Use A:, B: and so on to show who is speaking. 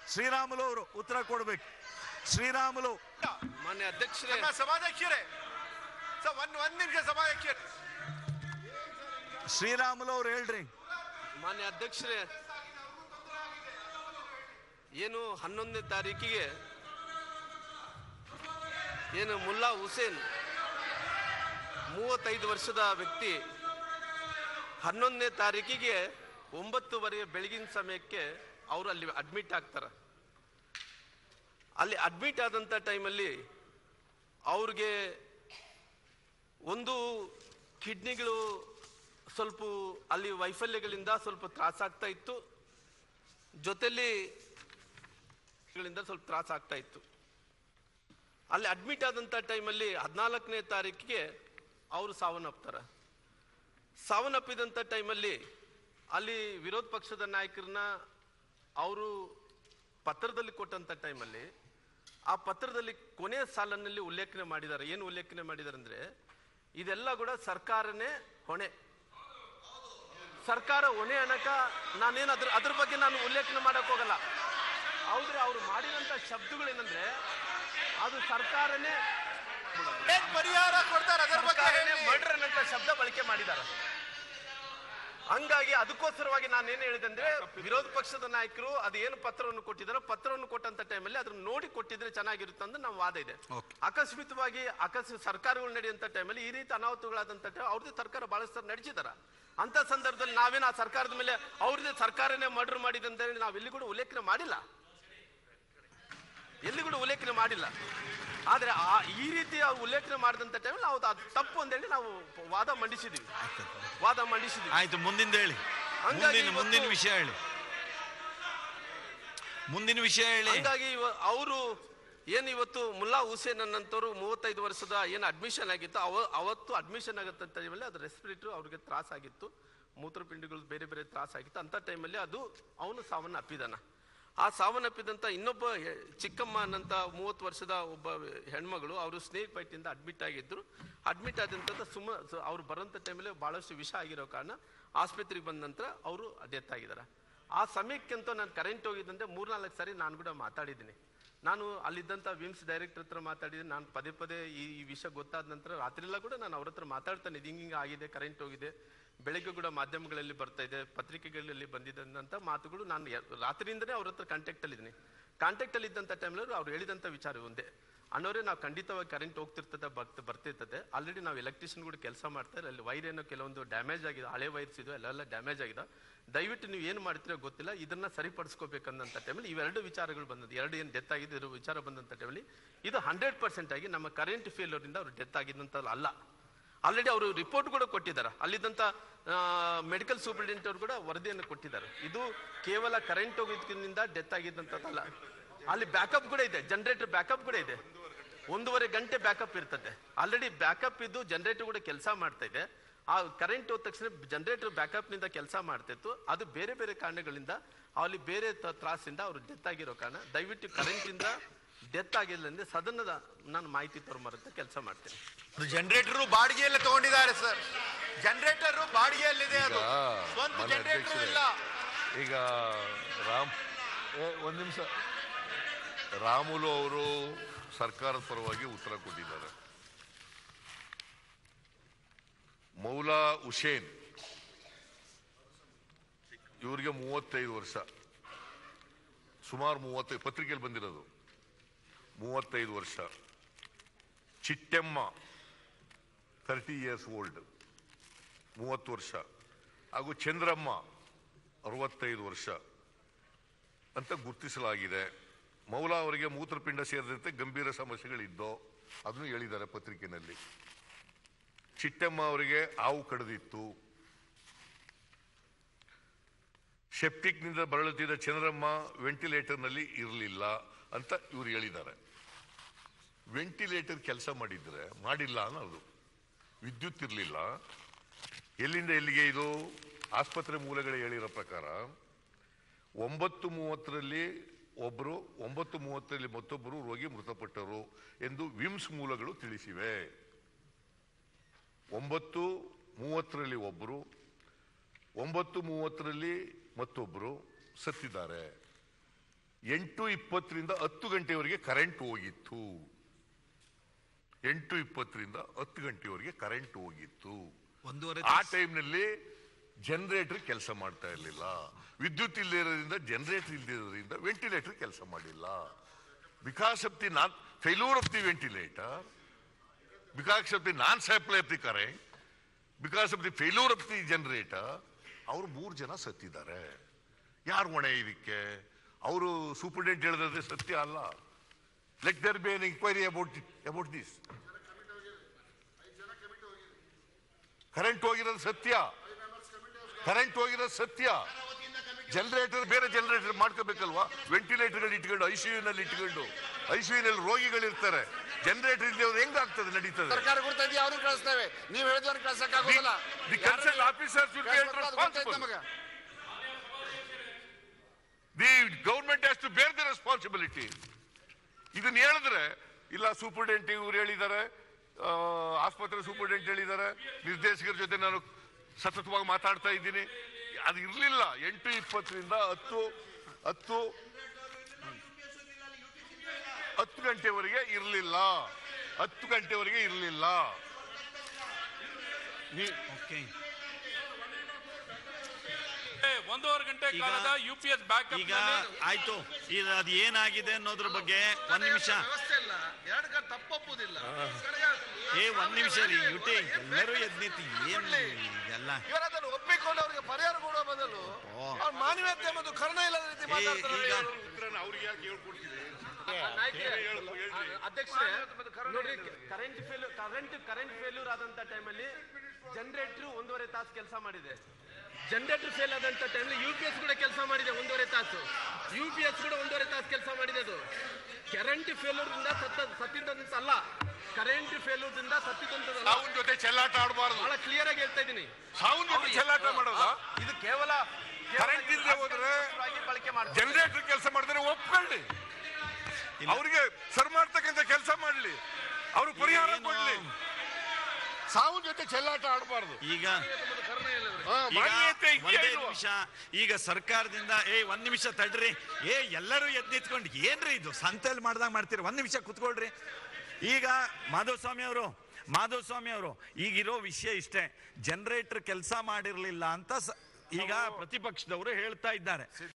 A: ಶ್ರೀರಾಮುಲು ಅವರು ಉತ್ತರ ಕೊಡ್ಬೇಕು ಶ್ರೀರಾಮುಲು
B: ಮಾನ್ಯ ಅಧ್ಯಕ್ಷರೇ
C: ನಮ್ಮ ಸಭಾಧ್ಯಕ್ಷರೇ ಸರ್ ಒಂದ್ ಒಂದ್ ನಿಮಿಷ ಸಭಾಧ್ಯಕ್ಷರೇ
A: ಶ್ರೀರಾಮುಲು ಅವ್ರು ಹೇಳ್ರಿ
B: ಮಾನ್ಯ ಅಧ್ಯಕ್ಷರೇ ಏನು ಹನ್ನೊಂದನೇ ತಾರೀಕಿಗೆ ಏನು ಮುಲ್ಲಾ ಹುಸೇನ್ ಮೂವತ್ತೈದು ವರ್ಷದ ವ್ಯಕ್ತಿ ಹನ್ನೊಂದನೇ ತಾರೀಕಿಗೆ ಒಂಬತ್ತುವರೆ ಬೆಳಗಿನ ಸಮಯಕ್ಕೆ ಅವರು ಅಲ್ಲಿ ಅಡ್ಮಿಟ್ ಆಗ್ತಾರೆ ಅಲ್ಲಿ ಅಡ್ಮಿಟ್ ಆದಂಥ ಟೈಮಲ್ಲಿ ಅವ್ರಿಗೆ ಒಂದು ಕಿಡ್ನಿಗಳು ಸ್ವಲ್ಪ ಅಲ್ಲಿ ವೈಫಲ್ಯಗಳಿಂದ ಸ್ವಲ್ಪ ತ್ರಾಸಾಗ್ತಾ ಇತ್ತು ಜೊತೆಲಿ ಗಳಿಂದ ಸ್ವಲ್ಪ ತ್ರಾಸ ಆಗ್ತಾ ಇತ್ತು ಅಲ್ಲಿ ಅಡ್ಮಿಟ್ ಆದಂಥ ಟೈಮಲ್ಲಿ ಹದಿನಾಲ್ಕನೇ ತಾರೀಕಿಗೆ ಅವರು ಸಾವನ್ನಪ್ತಾರೆ ಸಾವನ್ನಪ್ಪಿದಂಥ ಟೈಮಲ್ಲಿ ಅಲ್ಲಿ ವಿರೋಧ ಪಕ್ಷದ ನಾಯಕರನ್ನ ಅವರು ಪತ್ರದಲ್ಲಿ ಕೊಟ್ಟಂಥ ಟೈಮಲ್ಲಿ ಆ ಪತ್ರದಲ್ಲಿ ಕೊನೆಯ ಸಾಲನಲ್ಲಿ ಉಲ್ಲೇಖನೆ ಮಾಡಿದ್ದಾರೆ ಏನು ಉಲ್ಲೇಖನೆ ಮಾಡಿದ್ದಾರೆ ಅಂದ್ರೆ ಇದೆಲ್ಲ ಕೂಡ ಸರ್ಕಾರನೇ ಹೊಣೆ ಸರ್ಕಾರ ಹೊಣೆ ಅನ್ನಕ ನಾನೇನು ಅದ್ರ ಅದ್ರ ಬಗ್ಗೆ ನಾನು ಉಲ್ಲೇಖನೆ ಮಾಡಕ್ ಹೋಗಲ್ಲ ಹೌದ್ರಿ ಅವ್ರು ಮಾಡಿದಂತ ಶಬ್ದಗಳೇನಂದ್ರೆ ಅದು ಸರ್ಕಾರನೇ
C: ಏನ್ ಪರಿಹಾರ ಕೊಡ್ತಾರೆ ಅದ್ರ ಬಗ್ಗೆ
B: ಸರ್ಕಾರನೇ
C: ಹೇಳಿ.
B: ಮರ್ಡರ್ ಅನ್ನಂತ ಶಬ್ದ ಬಳಕೆ ಮಾಡಿದ್ದಾರೆ ಹಂಗಾಗಿ ಅದಕ್ಕೋಸ್ಕರವಾಗಿ ನಾನು ಏನು ಹೇಳಿದೆ ಅಂದ್ರೆ ವಿರೋಧ ಪಕ್ಷದ ನಾಯಕರು ಅದೇನು ಪತ್ರವನ್ನು ಕೊಟ್ಟಿದ್ದಾರೋ ಪತ್ರವನ್ನು ಕೊಟ್ಟಂತ ಟೈಮಲ್ಲಿ ಅದನ್ನ ನೋಡಿ ಕೊಟ್ಟಿದ್ರೆ ಚೆನ್ನಾಗಿರುತ್ತೆ ಅಂತ ನಮ್ಮ ವಾದ ಇದೆ
A: Okay.
B: ಅಕಸ್ಮಿತವಾಗಿ ಅಕಸ್ಮಿತ ಸರ್ಕಾರಗಳು ನಡೆಯುವಂತ ಟೈಮಲ್ಲಿ ಈ ರೀತಿ ಅನಾಹುತಗಳಾದಂತ ಟೈಮ್ ಅವ್ರದ್ದು ಸರ್ಕಾರ ಬಹಳಷ್ಟು ಸರ್ ನಡೆಸಿದಾರ ಅಂತ ಸಂದರ್ಭದಲ್ಲಿ ನಾವೇನು ಆ ಸರ್ಕಾರದ ಮೇಲೆ ಅವ್ರದ್ದೇ ಸರ್ಕಾರನೇ ಮರ್ಡರ್ ಮಾಡಿದೆ ಅಂತ ಹೇಳಿ ನಾವು ಎಲ್ಲಿ ಕೂಡ ಉಲ್ಲೇಖನೆ ಮಾಡಿಲ್ಲ ಎಲ್ಲಿ ಕೂಡ ಉಲ್ಲೇಖನೆ ಮಾಡಿಲ್ಲ ಆದ್ರೆ ಆ ಈ ರೀತಿ ಅವ್ರು ಉಲ್ಲೇಖನೆ ಮಾಡಿದಂತ ಟೈಮಲ್ಲಿ ಹೌದು ಅದು ತಪ್ಪು ಅಂತ ಹೇಳಿ ನಾವು ವಾದ ಮಂಡಿಸಿದೀವಿ ವಾದ ಮಂಡಿಸಿದೀವಿ
A: ಆಯ್ತು ಮುಂದಿಂದ ಹೇಳಿ
B: ಹಂಗಾಗಿ
A: ಮುಂದಿನ ಮುಂದಿನ
B: ಇವತ್ತು-
A: ವಿಷಯ ಹೇಳಿ ಮುಂದಿನ ವಿಷಯ ಹೇಳಿ
B: ಹಂಗಾಗಿ ಅವರು ಏನು ಇವತ್ತು ಮುಲ್ಲಾ ಹುಸೇನ್ ಅನ್ನಂತವ್ರು ಮೂವತ್ತೈದು ವರ್ಷದ ಏನು ಅಡ್ಮಿಷನ್ ಆಗಿತ್ತು ಅವ ಅವತ್ತು ಅಡ್ಮಿಷನ್ ಆಗತ್ತ ಟೈಮಲ್ಲಿ ಅದು ರೆಸ್ಪಿರೇಟರ್ ಅವ್ರಿಗೆ ತ್ರಾಸ ಆಗಿತ್ತು ಮೂತ್ರಪಿಂಡಗಳು ಬೇರೆ ಬೇರೆ ತ್ರಾಸ ಆಗಿತ್ತು ಅಂತ ಟೈಮಲ್ಲಿ ಅದು ಅವನು ಸಾವನ್ನ ಅಪ್ಪಿದಾನ ಆ ಸಾವನ್ನಪ್ಪಿದಂತ ಇನ್ನೊಬ್ಬ ಹೆ- ಚಿಕ್ಕಮ್ಮ ಅನ್ನಂತ ಮೂವತ್ತು ವರ್ಷದ ಒಬ್ಬ ಹೆಣ್ಮಗಳು ಅವರು ಸ್ನೇಕ್ ಬೈಟಿಂದ ಅಡ್ಮಿಟ್ ಆಗಿದ್ರು ಅಡ್ಮಿಟ್ ಆದಂತ ಸುಮ್ಮ ಸು- ಅವ್ರು ಬರೋಂಥ ಟೈಮಲ್ಲಿ ಬಹಳಷ್ಟು ವಿಷ ಆಗಿರೋ ಕಾರಣ ಆಸ್ಪತ್ರೆಗೆ ಬಂದ ನಂತರ ಅವರು ಡೆತ್ ಆಗಿದ್ದಾರೆ ಆ ಸಮಯಕ್ಕಂತೂ ನಾನು ಕರೆಂಟ್ ಹೋಗಿದ್ದಂತೆ ಮೂರ್ನಾಲ್ಕು ಸಾರಿ ನಾನು ಕೂಡ ಮಾತಾಡಿದ್ದೀನಿ ನಾನು ಅಲ್ಲಿದ್ದಂಥ ವಿಮ್ಸ್ ಡೈರೆಕ್ಟರ್ ಹತ್ರ ಮಾತಾಡಿದ್ದೀನಿ ನಾನು ಪದೇ ಪದೇ ಈ ಈ ವಿಷಯ ಗೊತ್ತಾದ ನಂತರ ರಾತ್ರಿ ಎಲ್ಲ ಕೂಡ ನಾನು ಅವ್ರ ಹತ್ರ ಮಾತಾಡ್ತಾನೆ ಇದು ಹಿಂಗೆ ಹಿಂಗೆ ಆಗಿದೆ ಕರೆಂಟ್ ಹೋಗಿದೆ ಬೆಳಗ್ಗೆ ಕೂಡ ಮಾಧ್ಯಮಗಳಲ್ಲಿ ಬರ್ತಾ ಇದೆ ಪತ್ರಿಕೆಗಳಲ್ಲಿ ಬಂದಿದೆ ಅಂತ ಮಾತುಗಳು ನಾನು ಯ- ರಾತ್ರಿಯಿಂದನೇ ಅವ್ರ ಹತ್ರ ಕಾಂಟ್ಯಾಕ್ಟ್ ಅಲ್ಲಿದ್ದೀನಿ ಕಾಂಟ್ಯಾಕ್ಟ್ ಅಲ್ಲಿ ಇದ್ದಂಥ ಟೈಮಲ್ಲಿ ಅವ್ರು ಹೇಳಿದಂಥ ವಿಚಾರ ಒಂದೇ ಅಣ್ಣವರೇ ನಾವು ಖಂಡಿತವಾಗಿ ಕರೆಂಟ್ ಹೋಗ್ತಿರ್ತದೆ ಬರ್ತ ಬರ್ತಿರ್ತದೆ ಆಲ್ರೆಡಿ ನಾವು ಎಲೆಕ್ಟ್ರಿಷಿಯನ್ ಕೂಡ ಕೆಲಸ ಮಾಡ್ತಾರೆ ಅಲ್ಲಿ ವೈರ್ ಏನೋ ಕೆಲವೊಂದು ಡ್ಯಾಮೇಜ್ ಆಗಿದೆ ಹಳೆ ವೈರ್ಸ್ ಇದು ಎಲ್ಲ ಡ್ಯಾಮೇಜ್ ಆಗಿದೆ ದಯವಿಟ್ಟು ನೀವು ಏನು ಮಾಡ್ತೀರೋ ಗೊತ್ತಿಲ್ಲ ಇದನ್ನ ಸರಿಪಡಿಸ್ಕೋಬೇಕಂದಂತ ಟೈಮಲ್ಲಿ ಇವೆರಡು ವಿಚಾರಗಳು ಬಂದದ್ದು ಎರಡು ಏನು ಡೆತ್ ಆಗಿದೆ ಇರೋ ವಿಚಾರ ಬಂದಂಥ ಟೈಮಲ್ಲಿ ಇದು ಹಂಡ್ರೆಡ್ ಪರ್ಸೆಂಟ್ ಆಗಿ ನಮ್ಮ ಕರೆಂಟ್ ಫೇಲ್ಯೂರಿಂದ ಅವರು ಡೆತ್ ಆಗಿದ್ದಂತ ಅಲ್ಲ ಆಲ್ರೆಡಿ ಅವರು ರಿಪೋರ್ಟ್ ಕೂಡ ಕೊಟ್ಟಿದ್ದಾರೆ ಅಲ್ಲಿದ್ದಂಥ ಮೆಡಿಕಲ್ ಸೂಪರಿಂಟೆಂಡೆಂಟ್ ಅವರು ಕೂಡ ವರದಿಯನ್ನು ಕೊಟ್ಟಿದ್ದಾರೆ ಇದು ಕೇವಲ ಕರೆಂಟ್ ಹೋಗಿದ್ದಕ್ಕಿಂತ ಡೆತ್ ಆಗಿದ್ದಂಥದ್ದಲ್ಲ ಅಲ್ಲಿ ಬ್ಯಾಕಪ್ ಕೂಡ ಇದೆ ಜನರೇಟರ್ ಬ್ಯಾಕಪ್ ಕೂಡ ಇದೆ ಒಂದೂವರೆ ಗಂಟೆ ಬ್ಯಾಕಪ್ ಇರ್ತದೆ ಆಲ್ರೆಡಿ ಬ್ಯಾಕಪ್ ಇದ್ದು ಜನರೇಟರ್ ಕೂಡ ಕೆಲಸ ಮಾಡ್ತಾ ಇದೆ ಆ ಕರೆಂಟ್ ಹೋದ ತಕ್ಷಣ ಜನರೇಟರ್ ಬ್ಯಾಕಪ್ ನಿಂದ ಕೆಲಸ ಮಾಡ್ತಿತ್ತು ಅದು ಬೇರೆ ಬೇರೆ ಕಾರಣಗಳಿಂದ ಅಲ್ಲಿ ಬೇರೆ ತ- ತ್ರಾಸಿಂದ ಅವರು ಡೆತ್ ಆಗಿರೋ ಕಾರಣ ದಯವಿಟ್ಟು ಕರೆಂಟ್ ಇಂದ ಡೆತ್ ಆಗಿಲ್ಲ ಅಂದ್ರೆ ಸದನದ ನಾನು ಮಾಹಿತಿ ತಗೊಂಬರಂತ ಕೆಲಸ ಮಾಡ್ತೇನೆ
C: ಅದು ಜನರೇಟರ್ ಬಾಡಿಗೆಯಲ್ಲಿ ತಗೊಂಡಿದ್ದಾರೆ ಸರ್ ಜನರೇಟರ್ ಬಾಡಿಗೆಯಲ್ಲಿದೆ ಅದು
D: ಈಗ
C: ಸ್ವಂತ
D: ಮಾನ್ಯ
C: ಜನರೇಟರ್
D: ಅಧ್ಯಕ್ಷರೇ,
C: ಇಲ್ಲ
D: ಈಗ ರಾಮ್ ಏ, ಒಂದ್ ನಿಮಿಷ ರಾಮುಲು ಅವರು ಸರ್ಕಾರದ ಪರವಾಗಿ ಉತ್ತರ ಕೊಟ್ಟಿದ್ದಾರೆ ಮೌಲಾ ಹುಸೇನ್ ಇವರಿಗೆ ಮೂವತ್ತೈದು ವರ್ಷ ಸುಮಾರು ಮೂವತ್ತೈದು ಪತ್ರಿಕೆಯಲ್ಲಿ ಬಂದಿರೋದು ಮೂವತ್ತೈದು ವರ್ಷ ಚಿಟ್ಟೆಮ್ಮ ತರ್ಟಿ ಇಯರ್ಸ್ ಓಲ್ಡ್ ಮೂವತ್ತು ವರ್ಷ ಹಾಗೂ ಚಂದ್ರಮ್ಮ ಅರವತ್ತೈದು ವರ್ಷ ಅಂತ ಗುರುತಿಸಲಾಗಿದೆ ಮೌಲಾ ಅವರಿಗೆ ಮೂತ್ರಪಿಂಡ ಸೇರಿದಂತೆ ಗಂಭೀರ ಸಮಸ್ಯೆಗಳಿದ್ದೋ ಅದನ್ನು ಹೇಳಿದ್ದಾರೆ ಪತ್ರಿಕೆಯಲ್ಲಿ ಚಿಟ್ಟಮ್ಮ ಅವರಿಗೆ ಹಾವು ಕಡಿದಿತ್ತು ಸೆಪ್ಟಿಕ್ನಿಂದ ಬಳಲುತ್ತಿದ್ದ ಚಂದ್ರಮ್ಮ ವೆಂಟಿಲೇಟರ್ನಲ್ಲಿ ಇರಲಿಲ್ಲ ಅಂತ ಇವರು ಹೇಳಿದ್ದಾರೆ ವೆಂಟಿಲೇಟರ್ ಕೆಲಸ ಮಾಡಿದ್ರೆ ಮಾಡಿಲ್ಲ ಅನ್ನೋದು ವಿದ್ಯುತ್ ಇರಲಿಲ್ಲ ಎಲ್ಲಿಂದ ಎಲ್ಲಿಗೆ ಇದು ಆಸ್ಪತ್ರೆ ಮೂಲಗಳೇ ಹೇಳಿರೋ ಪ್ರಕಾರ ಒಂಬತ್ತು ಮೂವತ್ತರಲ್ಲಿ ಒಬ್ಬರು ಒಂಬತ್ತು ಮೂವತ್ತರಲ್ಲಿ ಮತ್ತೊಬ್ಬರು ರೋಗಿ ಮೃತಪಟ್ಟರು ಎಂದು ವಿಮ್ಸ್ ಮೂಲಗಳು ತಿಳಿಸಿವೆ ಒಂಬತ್ತು ಮೂವತ್ತರಲ್ಲಿ ಒಬ್ಬರು ಒಂಬತ್ತು ಮೂವತ್ತರಲ್ಲಿ ಮತ್ತೊಬ್ಬರು ಸತ್ತಿದ್ದಾರೆ ಎಂಟು ಇಪ್ಪತ್ತರಿಂದ ಹತ್ತು ಗಂಟೆವರೆಗೆ ಕರೆಂಟ್ ಹೋಗಿತ್ತು ಎಂಟು ಇಪ್ಪತ್ತರಿಂದ ಹತ್ತು ಗಂಟೆವರೆಗೆ ಕರೆಂಟ್ ಹೋಗಿತ್ತು
A: ಒಂದೂವರೆ
D: ಆ
A: ತಾಸು.
D: ಟೈಮ್ನಲ್ಲಿ ಜನರೇಟರ್ ಕೆಲಸ ಮಾಡ್ತಾ ಇರಲಿಲ್ಲ ವಿದ್ಯುತ್ ಇಲ್ಲದೆ ಇರೋದ್ರಿಂದ ಜನರೇಟರ್ ಇಲ್ಲದೆ ಇರೋದ್ರಿಂದ ವೆಂಟಿಲೇಟರ್ ಕೆಲಸ ಮಾಡಿಲ್ಲ because of the non failure of the ventilator because of the non supply of the current because of the failure of the generator ಅವರು ಮೂರು ಜನ ಸತ್ತಿದ್ದಾರೆ ಯಾರು ಹೊಣೆ ಇದಕ್ಕೆ ಅವರು ಸೂಪರಿಂಟೆಂಡೆಂಟ್ ಹೇಳಿದ್ರೆ ಸತ್ಯ ಅಲ್ಲ let there be an enquiry about about this current ಹೋಗಿರೋದು ಸತ್ಯ ಕರೆಂಟ್ ಹೋಗಿರೋದು ಸತ್ಯ ಜನರೇಟರ್ ಬೇರೆ ಜನರೇಟರ್ ಮಾಡ್ಕೋಬೇಕಲ್ವಾ ವೆಂಟಿಲೇಟರ್ಗಳು ಇಟ್ಕೊಂಡು ಐಸಿಯುನಲ್ಲಿ ಇಟ್ಕೊಂಡು ಐಸಿಯುನಲ್ಲಿ ರೋಗಿಗಳಿರ್ತಾರೆ ಜನರೇಟರ್ ಇಲ್ಲದೆ ಅವ್ರು ಹೆಂಗಾಗ್ತದೆ ನಡೀತದೆ
C: ಸರ್ಕಾರ ಕೊಡ್ತಾ ಇದೆಯಾ ಅವ್ರನ್ನ ಕಳಿಸ್ತೇವೆ ನೀವು ಹೇಳಿದವ್ರನ್ನ ಕಳ್ಸಕ್ಕಾಗೋದಿಲ್ಲ
D: the concern officer should be responsible
C: ನಮಗೆ
D: the government has to bear the responsibility ಇದನ್ನ ಹೇಳಿದ್ರೆ ಇಲ್ಲ ಸೂಪರ್ಡೆಂಟ್ ಇವ್ರು ಹೇಳಿದ್ದಾರೆ ಆ, ಆಸ್ಪತ್ರೆ ಸೂಪರ್ಡೆಂಟ್ ಹೇಳಿದ್ದಾರೆ ನಿರ್ದೇಶಕರ ಜೊತೆ ನಾನು ಸತತವಾಗಿ ಮಾತಾಡ್ತಾ ಇದ್ದೀನಿ ಅದು ಇರಲಿಲ್ಲ ಎಂಟು ಇಪ್ಪತ್ತರಿಂದ ಹತ್ತು ಹತ್ತು ಹತ್ತು ಗಂಟೆವರೆಗೆ ಇರಲಿಲ್ಲ ಹತ್ತು ಗಂಟೆವರೆಗೆ ಇರಲಿಲ್ಲ
A: ಓಕೆ
E: ಒಂದೂವರೆ ಗಂಟೆ
A: ಈಗ-
E: ಕಾಲದ ಯು ಪಿ ಎಸ್ ಬ್ಯಾಕ್
A: ಈಗ ಆಯ್ತು ಇದು ಅದು ಏನಾಗಿದೆ ಅನ್ನೋದ್ರ ಬಗ್ಗೆ ಒಂದ್ ನಿಮಿಷ
B: ವ್ಯವಸ್ಥೆ ಇಲ್ಲ ಎರಡು ಕಡೆ ತಪ್ಪೊಪ್ಪುದಿಲ್ಲ
A: ಏ ಒಂದ್ ನಿಮಿಷ ರೀ ಯುಟಿ ಎಲ್ಲರೂ ಎದ್ ನಿಂತು ಏನ್ ಎಲ್ಲ
B: ಇವರು ಅದನ್ನು ಒಪ್ಪಿಕೊಂಡು ಅವರಿಗೆ ಪರಿಹಾರ ಕೊಡುವ ಬದಲು ಅವ್ರ ಮಾನವೀಯತೆ ಮತ್ತು ಕರುಣೆ ಇಲ್ಲದ ರೀತಿ
A: ಏ,
B: ಮಾತಾಡ್ತಾರೆ
A: ಈಗ
D: ಅವ್ರಿಗೆ ಯಾಕೆ ಹೇಳ್ಕೊಡ್ತೀವಿ
B: ಅಧ್ಯಕ್ಷರೇ ನೋಡ್ರಿ current failure current current failure ಆದಂತ ಟೈಮಲ್ಲಿ ಜನರೇಟರ್ ಒಂದೂವರೆ ತಾಸು ಕೆಲಸ ಮಾಡಿದೆ ಜನರೇಟರ್ ಫೇಲ್ ಆದಂತ ಟೈಮಲ್ಲಿ ಯು ಪಿ ಎಸ್ ಕೂಡ ಕೆಲಸ ಮಾಡಿದೆ ಒಂದೂವರೆ ತಾಸು ಯು ಪಿ ಎಸ್ ಕೂಡ ಒಂದೂವರೆ ತಾಸು ಕೆಲಸ ಮಾಡಿದೆ ಅದು ಕರೆಂಟ್ ಫೇಲ್ಯೂರ್ ದಿಂದ ಸತ್ತ ಸತ್ತಿದ್ದಂತ ಅಲ್ಲ ಕರೆಂಟ್ ಫೇಲ್ಯೂರ್ ದಿಂದ ಸತ್ತಿದ್ದಂತದಲ್ಲ
D: ಸಾವನ್ ಜೊತೆ ಚೆಲ್ಲಾಟ ಆಡಬಾರ್ದು
B: ಬಹಳ ಕ್ಲಿಯರ್ ಆಗಿ ಹೇಳ್ತಾ ಇದ್ದೀನಿ
D: ಸಾವನ್ ಜೊತೆ ಚೆಲ್ಲಾಟ ಮಾಡೋದ
B: ಇದು ಕೇವಲ
D: ಕರೆಂಟ್ ಇಲ್ಲದೆ ಹೋದ್ರೆ
B: ಬಳಕೆ ಮಾಡ್ತಾರೆ
D: ಜನರೇಟರ್ ಕೆಲಸ ಮಾಡಿದ್ರೆ ಒಪ್ಕೊಳ್ಳಿ ಅವ್ರಿಗೆ ಸರ್ ಮಾಡ್ತಕ್ಕಂಥ ಕೆಲಸ ಮಾಡ್ಲಿ ಅವ್ರು ಪರಿಹಾರ
A: ಏನು?
D: ಕೊಡ್ಲಿ ಸಾವು ಜೊತೆ ಚೆಲ್ಲಾಟ ಆಡಬಾರ್ದು
A: ಈಗ ಈಗ
D: ಮಾನ್ಯತೆ ಇದೆಯಾ
A: ಒಂದೇ
D: ಇಲ್ವಾ?
A: ನಿಮಿಷ ಈಗ ಸರ್ಕಾರದಿಂದ ಏ ಒಂದ್ ನಿಮಿಷ ತಡ್ರಿ ಏ ಎಲ್ಲರೂ ಎದ್ ನಿಂತ್ಕೊಂಡು ಏನ್ರಿ ಇದು ಸಂತೆಯಲ್ಲಿ ಮಾಡ್ದಾಗ ಮಾಡ್ತೀರಿ ಒಂದ್ ನಿಮಿಷ ಕುತ್ಕೊಳ್ರಿ ಈಗ ಮಾಧವಸ್ವಾಮಿ ಅವರು ಮಾಧವಸ್ವಾಮಿ ಅವರು ಈಗಿರೋ ವಿಷಯ ಇಷ್ಟೇ ಜನರೇಟರ್ ಕೆಲಸ ಮಾಡಿರ್ಲಿಲ್ಲ ಅಂತ ಸ- ಈಗ ಪ್ರತಿಪಕ್ಷದವರು ಹೇಳ್ತಾ ಇದ್ದಾರೆ